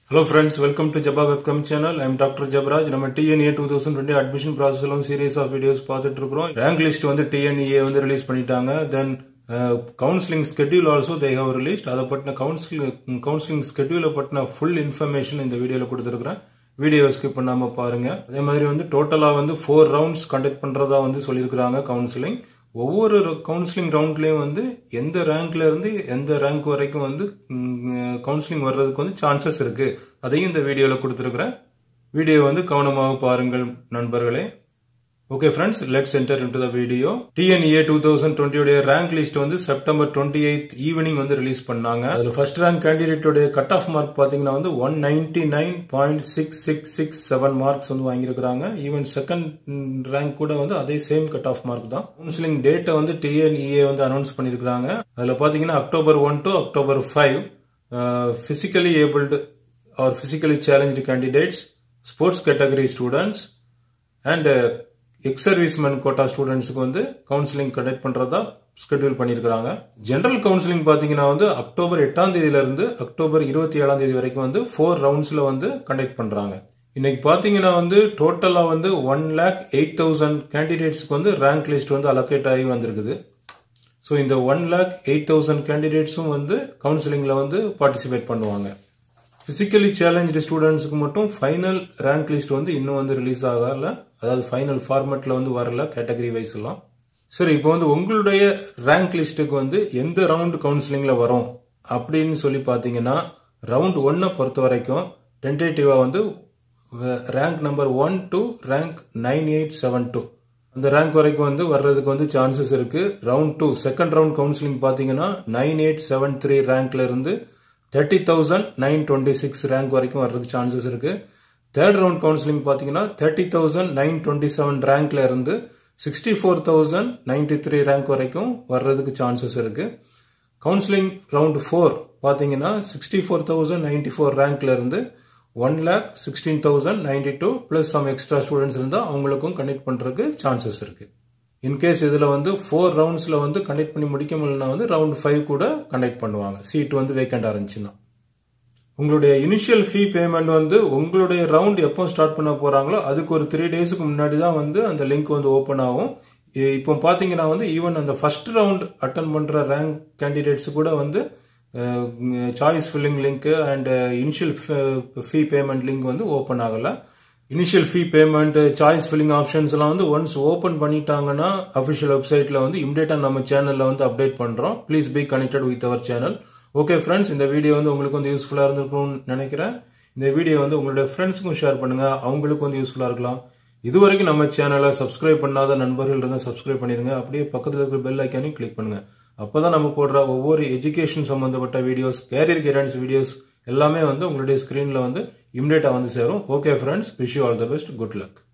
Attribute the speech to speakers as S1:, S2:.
S1: hello friends welcome to Jaba webcam channel I'm doctor Jabaraj நம்ம TNEA two thousand twenty admission ப்ராசஸ்லாம் series of videos பார்த்துட்டு இருக்கிறோம் rank list வந்து TNEA வந்து release பண்ணிட்டாங்க then counselling schedule also they have released அதை பற்றின கவுன்சிலிங் கவுன்சிலிங் ஸ்கெட்யூலை பற்றின ஃபுல் இன்ஃபர்மேஷன் இந்த வீடியோவில் கொடுத்துருக்குறேன் வீடியோ ஸ்கிப் பண்ணாமல் பாருங்க அதே மாதிரி வந்து டோட்டலாக வந்து ஃபோர் ரவுண்ட்ஸ் கண்டக்ட் பண்ணுறதா வந்து சொல்லியிருக்கிறாங்க கவுன்சிலிங் ஒவ்வொரு கவுன்சிலிங் ரவுண்ட்லேயும் வந்து எந்த ரேங்க்ல இருந்து எந்த ரேங்க் வரைக்கும் வந்து கவுன்சிலிங் வர்றதுக்கு வந்து சான்சஸ் இருக்கு அதையும் இந்த வீடியோவில் கொடுத்துருக்குறேன் வீடியோ வந்து கவனமாக பாருங்கள் நண்பர்களே okay friends let's enter into the video TNEA two thousand டுவெண்ட்டியோடைய ரேங்க் லிஸ்ட் வந்து செப்டம்பர் டுவெண்ட்டி எயித் ஈவினிங் வந்து ரிலீஸ் பண்ணாங்க அதில் ஃபர்ஸ்ட் ரேங்க் கேண்டிடேட்டோடைய கட் ஆஃப் மார்க் பார்த்தீங்கன்னா வந்து one ninety nine point six six six seven marks வந்து வாங்கியிருக்கிறாங்க ஈவன் செகண்ட் ரேங்க் கூட வந்து அதே சேம் கட் ஆஃப் மார்க் தான் கவுன்சிலிங் டேட்டை வந்து டிஎன்இஏ வந்து அனௌன்ஸ் பண்ணியிருக்கிறாங்க அதில் பார்த்தீங்கன்னா October one to October five physically abled or physically challenge candidates sports category students and ex serviceman quota ஸ்டூடெண்ட்ஸுக்கு வந்து கவுன்சிலிங் கண்டக்ட் பண்றதா ஸ்கெடியூல் பண்ணியிருக்கிறாங்க ஜென்ரல் கவுன்சிலிங் பார்த்தீங்கன்னா வந்து அக்டோபர் எட்டாம் தேதியிலிருந்து அக்டோபர் இருபத்தி ஏழாம் தேதி வரைக்கும் வந்து ஃபோர் ரவுண்ட்ஸில் வந்து கண்டக்ட் பண்ணுறாங்க இன்னைக்கு பார்த்தீங்கன்னா வந்து டோட்டலாக வந்து ஒன் லேக் எயிட் தௌசண்ட் கேண்டிடேட்ஸ்க்கு வந்து ரேங்க் லிஸ்ட் வந்து அலோகேட் ஆகி வந்திருக்குது ஸோ இந்த ஒன் லேக் எயிட் தௌசண்ட் கேண்டிடேட்ஸும் வந்து கவுன்சிலிங்கில் வந்து பார்ட்டிசிபேட் பண்ணுவாங்க ஃபிசிக்கலி சேலஞ்சு ஸ்டூடெண்ட்ஸுக்கு மட்டும் ஃபைனல் ரேங்க் லிஸ்ட் வந்து இன்னும் வந்து ரிலீஸ் ஆகல அதாவது ஃபைனல் ஃபார்மேட்டில் வந்து வரல கேட்டகரி வைஸ் எல்லாம் சரி இப்போ வந்து உங்களுடைய ரேங்க் லிஸ்ட்டுக்கு வந்து எந்த ரவுண்டு கவுன்சிலிங்கில் வரும் அப்படின்னு சொல்லி பார்த்தீங்கன்னா ரவுண்ட் ஒன்னை பொறுத்த வரைக்கும் டென்டேட்டிவாக வந்து rank number one to rank nine eight seven two அந்த ரேங்க் வரைக்கும் வந்து வர்றதுக்கு வந்து சான்சஸ் இருக்கு round two second round counselling பார்த்தீங்கன்னா நைன் எயிட் செவன் த்ரீ ரேங்க்ல இருந்து thirty thousand nine twenty six rank வரைக்கும் வர்றதுக்கு சான்சஸ் இருக்கு தேர்ட் ரவுண்ட் கவுன்சிலிங் பார்த்தீங்கன்னா thirty thousand nine twenty seven ரேங்க்ல இருந்து sixty four thousand ninety three rank வரைக்கும் வர்றதுக்கு சான்சஸ் இருக்கு கவுன்சிலிங் ரவுண்ட் ஃபோர் பார்த்தீங்கன்னா sixty four thousand ninety four ரேங்க்ல இருந்து one lakh sixteen thousand ninety two plus some extra students இருந்தால் அவங்களுக்கும் கனெக்ட் பண்ணுறதுக்கு சான்சஸ் இருக்கு இன்கேஸ் இதில் வந்து ஃபோர் ரவுண்ட்ஸில் வந்து கண்டக்ட் பண்ணி முடிக்க முடியலனா வந்து ரவுண்ட் ஃபைவ் கூட கண்டக்ட் பண்ணுவாங்க சீட் வந்து வேக்கண்டாக இருந்துச்சுன்னா உங்களுடைய இனிஷியல் ஃபீ பேமெண்ட் வந்து உங்களுடைய ரவுண்ட் எப்போ ஸ்டார்ட் பண்ண போகிறாங்களோ அதுக்கு ஒரு த்ரீ டேஸுக்கு முன்னாடி தான் வந்து அந்த லிங்க் வந்து ஓப்பன் ஆகும் இப்போ பார்த்தீங்கன்னா வந்து ஈவன் அந்த ஃபர்ஸ்ட் ரவுண்ட் அட்டன் பண்ணுற ரேங்க் கேண்டிடேட்ஸ் கூட வந்து choice filling link and initial fee payment link வந்து ஓப்பன் ஆகலை initial fee payment choice filling options எல்லாம் வந்து ஒன்ஸ் ஓப்பன் பண்ணிட்டாங்கன்னா அஃபிஷியல் வெப்சைட்டில் வந்து இம்மிடியட்டாக நம்ம சேனலில் வந்து அப்டேட் பண்ணுறோம் please be connected with our channel okay friends இந்த வீடியோ வந்து உங்களுக்கு வந்து யூஸ்ஃபுல்லாக இருந்திருக்கும்னு நினைக்கிறேன் இந்த வீடியோ வந்து உங்களுடைய ஃப்ரெண்ட்ஸுக்கும் ஷேர் பண்ணுங்கள் அவங்களுக்கும் வந்து யூஸ்ஃபுல்லாக இருக்கலாம் இது வரைக்கும் நம்ம சேனலை சப்ஸ்கிரைப் பண்ணாத நண்பர்கள் இருந்தால் சப்ஸ்கிரைப் பண்ணிடுங்க அப்படியே பக்கத்தில் இருக்கிற பெல் ஐக்கானையும் கிளிக் பண்ணுங்கள் அப்போ தான் நம்ம போடுற ஒவ்வொரு எஜுகேஷன் சம்மந்தப்பட்ட வீடியோஸ் கேரியர் கைடன்ஸ் வீடியோஸ் எல்லாமே வந்து உங்களுடைய ஸ்க்ரீனில் வந்து இம்மிடியட்டாக வந்து சேரும் okay friends wish you all the best good luck